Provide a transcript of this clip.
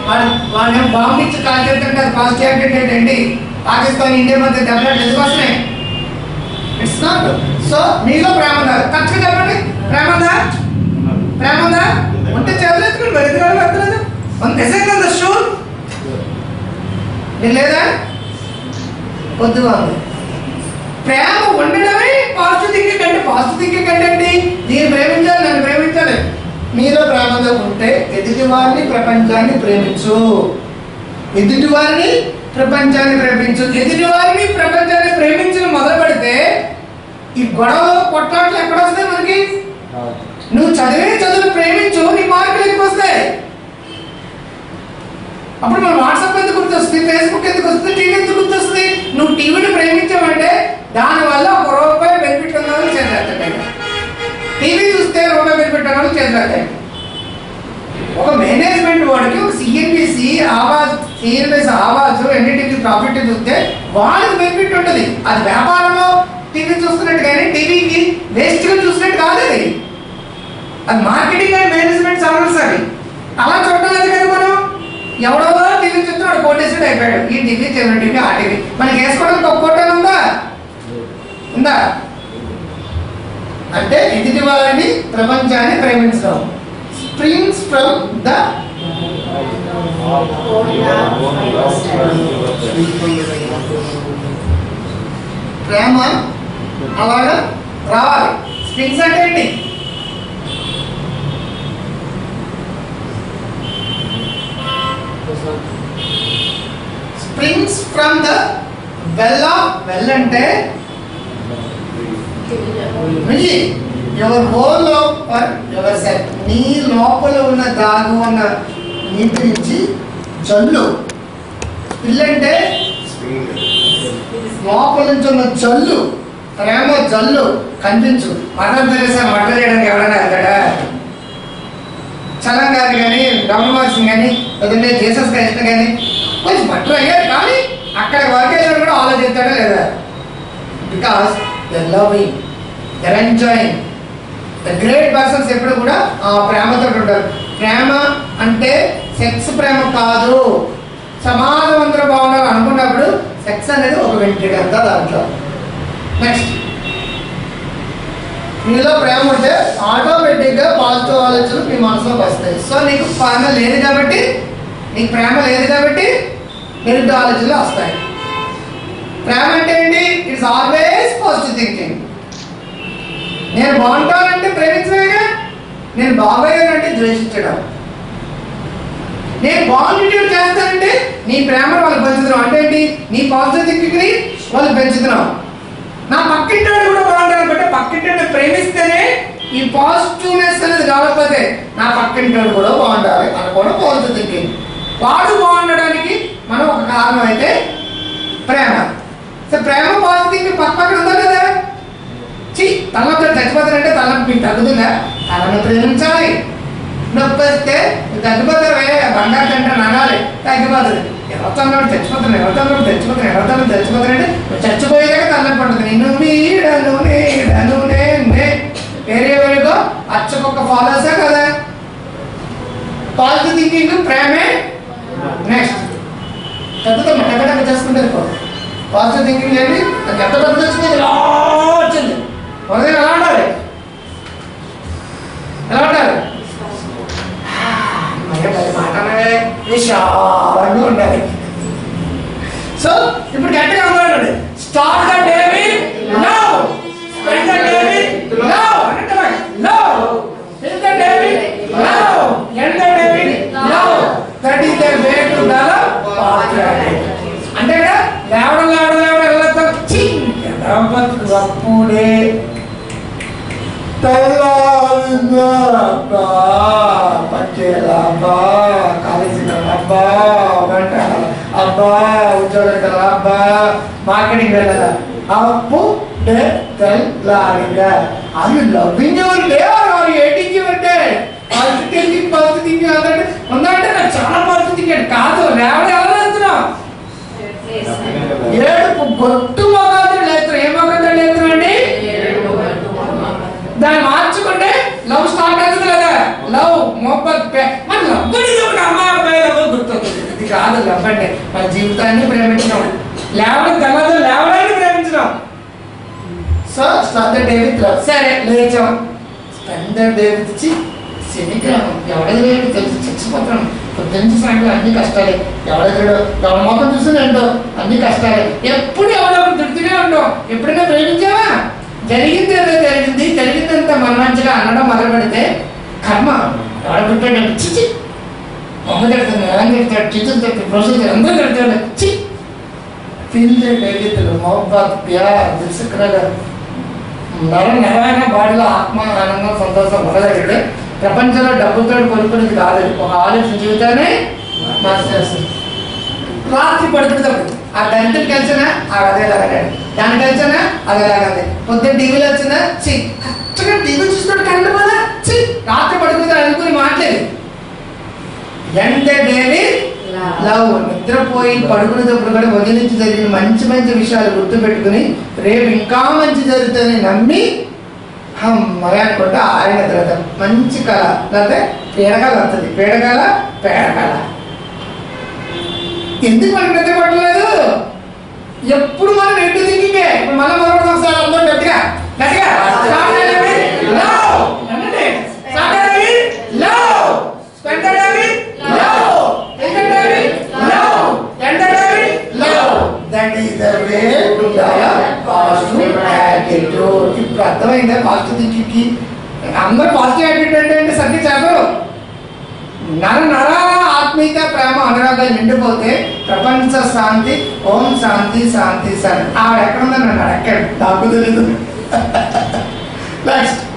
వాళ్ళు వాళ్ళని బాంబు ఇచ్చి కాల్ చేస్తుంటారు ఫాస్ట్ యాక్టెడ్ ఏంటండి పాకిస్తాన్ ఇండియా మధ్య దెబ్బలు ఎందుకొస్తున్నాయి ఇట్స్ నాట్ సో మీలో ప్రేమ ఉందా ఖర్చుగా చెప్పండి ప్రేమ ఉందా ప్రేమ ఉందా ఉంటే చదవలేదు మరి ఎందుకు అడగలేదు ఉంది నిజంగా ఉందా షూర్ మీకు లేదా వద్దు ఉంది ప్రేమ ఉండడమే పాజిటివ్ థింకింగ్ అంటే పాజిటివ్ థింకింగ్ అంటే ఏంటి నేను ప్రేమించాలి నన్ను ప్రేమించాలి మీలో ప్రేమతో ఉంటే ఎదుటి వారిని ప్రపంచాన్ని ప్రేమించు ఎదుటి వారిని ప్రపంచాన్ని ప్రేమించు ఎదుటి వారిని ప్రపంచాన్ని ప్రేమించడం మొదలు పెడితే ఈ గొడవలు కొట్లాట్లు ఎక్కడ వస్తాయి మనకి నువ్వు చదివే చదువు ప్రేమించు నీ మార్కులు ఎక్కువ వస్తాయి అప్పుడు మన వాట్సాప్ ఎందుకు గుర్తొస్తుంది ఫేస్బుక్ ఎందుకు వస్తుంది టీవీ ఎందుకు గుర్తొస్తుంది నువ్వు టీవీని ప్రేమించావంటే దానివల్ల ఒక రూపాయి బెనిఫిట్ ఉన్న వాళ్ళు చేసేస్తాయి టీవీ చూస్తే రూపాయి బెనిఫిట్ ఉన్న వాళ్ళు చేసేస్తాయి ఒక మేనేజ్మెంట్ వాడికి ఒక CNBC Awaaz CNBC Awaaz NDTV profit చూస్తే వాళ్ళకి బెనిఫిట్ ఉంటుంది అది వ్యాపారంలో టీవీ చూస్తున్నట్టు కానీ టీవీకి వేస్ట్గా చూసినట్టు కాదు అది అది మార్కెటింగ్ అండ్ మేనేజ్మెంట్ సమస్య అది అలా చూడటం లేదు కదా మనం ఎవడో టీవీ చూస్తే వాడు కోటేశ్వరుడు అయిపోయాడు ఈ టీవీ చిన్న టీవీ ఆ టీవీ మనకి వేసుకోవడానికి ఒక కోట ఉందా ఉందా అంటే ఎదుటి వారిని ప్రపంచాన్ని ప్రేమించడం స్ప్రింగ్స్ ఫ్రమ్ ద ప్రేమ అలాగా రావాలి స్ప్రింగ్స్ అంటే ఏంటి springs from the well of well అంటే మిగి ever whole forever set నీ లోపల ఉన్న దాగు ఉన్న నీటి నుంచి జల్లు పిల్లంటే లోపల నుంచి ఉన్న జల్లు ప్రేమ జల్లు కనిపించు మదర్ తెరేసా మర్డర్ చేయడానికి ఎవరైనా వెళ్తాడా చలం గారు కానీ రమణ సింగ్ కానీ లేదంటే జీసస్ క్రైస్ట్ కానీ కొంచెం మర్డర్ అయ్యారు కానీ అక్కడ వర్కేషన్ కూడా ఆలోచిస్తాడా లేదా because the loving there enjoying the great persons ఎప్పుడు కూడా ఆ ప్రేమతో ఉంటారు ప్రేమ అంటే సెక్స్ ప్రేమ కాదు సమాజం అందరూ బాగుండాలి అనుకున్నప్పుడు సెక్స్ అనేది ఒక వెంట్రిక అంతా దాంట్లో నెక్స్ట్ మీలో ప్రేమ ఉంటే ఆటోమేటిక్గా పాజిటివ్ ఆలోచనలు మీ మనసులోకి వస్తాయి సో నీకు ప్రేమ లేదు కాబట్టి నీకు ప్రేమ లేదు కాబట్టి విరుద్ధ ఆలోచనలు వస్తాయి ప్రేమ అంటే ఏంటి ఇట్స్ ఆల్వేస్ పాజిటివ్ థింకింగ్ నేను బాగుంటానంటే ప్రేమించలేగా నేను బాగోయానంటే ద్వేషించడం నేను బాగుండేటట్టు చేస్తానంటే నీ ప్రేమను వాళ్ళు పెంచుతున్నావు అంటే ఏంటి నీ పాజిటివ్ థింకింగ్ని వాళ్ళు పెంచుతున్నావు నా పక్కింటాడు కూడా బాగుండాలి అంటే పక్కింటాడు ప్రేమిస్తేనే ఈ పాజిటివ్నెస్ అనేది కాకపోతే నా పక్కింటాడు కూడా బాగుండాలి అని కూడా పాజిటివ్ థింకింగ్ వాడు బాగుండడానికి మనం ఒక కారణం అయితే ప్రేమ సో ప్రేమ పాజిటివ్ థింకింగ్ పక్క పక్కన ఉందా లేదా చి తలనొప్పి చచ్చిపోతారంటే తలనొప్పి మీకు తగ్గుతుందా తలను ప్రేమించాలి నొప్పి వస్తే తగ్గిపోతారు బంగారు తింటే నగాలి తగ్గిపోతుంది ఎవరితో చచ్చిపోతున్నాడు ఎవరితో చచ్చిపోతున్నాడు ఎవరితో చచ్చిపోతున్నాడు చచ్చిపోయేదాకా తలనొప్పి ఉంటుంది నిన్ను నీడను నీడను నేనే వేరే వేరుగో అచ్చకొక్క ఫాలోసే కదా పాజిటివ్ థింకింగ్ ప్రేమే నెక్స్ట్ పెద్దతో మెట్టగడ్డ చేసుకుంటారు పాజిటివ్ థింకింగ్ ఏంటి పెద్ద పెద్ద వచ్చింది ఇలా వచ్చింది హృదయం ఎలా ఉండాలి ఎలా ఉండాలి మాటనే విశాలంగా ఉండాలి సో ఇప్పుడు గట్టిగా ఉండాలి start the day with love spend the day with love అంటే love fill the day with love end the day with love that is the way to the అంటే కదా లేవడం లేవడం లేవడం వెళ్ళొద్దాం ఛీ అప్పుడే తెల్లారిందబ్బా పచ్చేలబ్బా కలిసిన అబ్బా గంట అబ్బా ఉద్యోగం అబ్బా మార్కెటింగ్ వెళ్ళాల అప్పు డే తెల్లారిందా అది loving your day or eating your day positive thinking positive thinking అదంటే ఉందంటే నాకు చాలా పాజిటివ్ థింకింగ్ కాదు లేవడం ఎలా వెళ్తున్నావు ఏడుపు గొట్టు మొగాలు లేస్తారు ఏ మొగాలు లేస్తారండి దాన్ని మార్చుకుంటే లవ్ స్టార్ట్ అవుతుంది కదా లవ్ మొహబ్బత్ ప్రే- మరి లవ్ గురించి ఒక అమ్మాయి అబ్బాయి లవ్ గుర్తుంది చెప్పండి మన జీవితాన్ని ప్రేమించడం లేవడం తెల్లదో లేవడాన్ని ప్రేమించడం so start the day with love సరే లేచాం స్పెండ్ ద డే విత్ చి శనిగ్రహం ఎవడెదురు తెలిసి చచ్చిపోతాం పొద్దున్న సాయంత్రం అన్ని కష్టాలే ఎవడెదుడు ఎవరి మొఖం చూసి ఏంటో అన్ని కష్టాలే ఎప్పుడు ఎవడో ఒకడు తిడుతూనే ఉండవు ఎప్పుడైనా ప్రేమించావా జరిగింది ఏదో జరిగింది జరిగిందంత మన మంచిగా అనడం మొదలు పెడితే కర్మ ఎవడ పుట్టాడు చిచి అమ్మ తిడతాను ఎలా తిడతాడు టీచర్ తిడతాడు ప్రొఫెసర్ అందరూ తిడతాడు చి ఫీల్ ద డే విత్ మొహబ్బత్ ప్యార్ దిల్సుకురాగా నర నరమైన బాడీలో ఆత్మ ఆనందం సంతోషం మొదలెడితే ప్రపంచంలో డబ్బుతో కొనుక్కునేది కాదు ఒక ఆలోచన జీవితాన్ని మార్చేస్తుంది రాత్రి పడుకుంటాడు ఆ దంతలు కలిసినా ఆ అదే లాగాడు దాని కలిసినా అదే లాగంది పొద్దున్న టీవీలో వచ్చినా చి కరెక్ట్గా టీవీ చూస్తున్నాడు కంట కదా చి రాత్రి పడుకుంటాడు అనుకుని మాట్లాడి ఎంత డేవి లవ్ నిద్రపోయి పడుకునేటప్పుడు కూడా ఉదయం నుంచి జరిగిన మంచి మంచి విషయాలు గుర్తు పెట్టుకుని రేపు ఇంకా మంచి జరుగుతుందని నమ్మి అమ్మాయి అనుకుంటే ఆయన తర్వాత మంచి కళ లేకపోతే పీడకల వస్తుంది పీడకల పేడకల ఎందుకు మనకు నిద్ర పట్టలేదు ఎప్పుడు మనం నెట్ థింకింగే ఇప్పుడు మళ్ళీ మొదలు ఒకసారి అందరూ గట్టిగా గట్టిగా Start అనేది love. అనండి. Start అనేది love. Spend అనేది love. Think అనేది love. End అనేది love. That is the way to develop positive attitude. ఇప్పుడు అర్థమైందా పాజిటివ్ థింకింగ్ అందరూ పాజిటివ్ యాటిట్యూడ్ అంటే ఏంటి సత్య చెప్పరు నర నరాల ఆత్మీయత ప్రేమ అనురాగాలు నిండిపోతే ప్రపంచ శాంతి ఓం శాంతి శాంతి శాంతి ఆవిడ ఎక్కడ ఉందని నన్ను అడక్కాడు నాకు తెలీదు నెక్స్ట్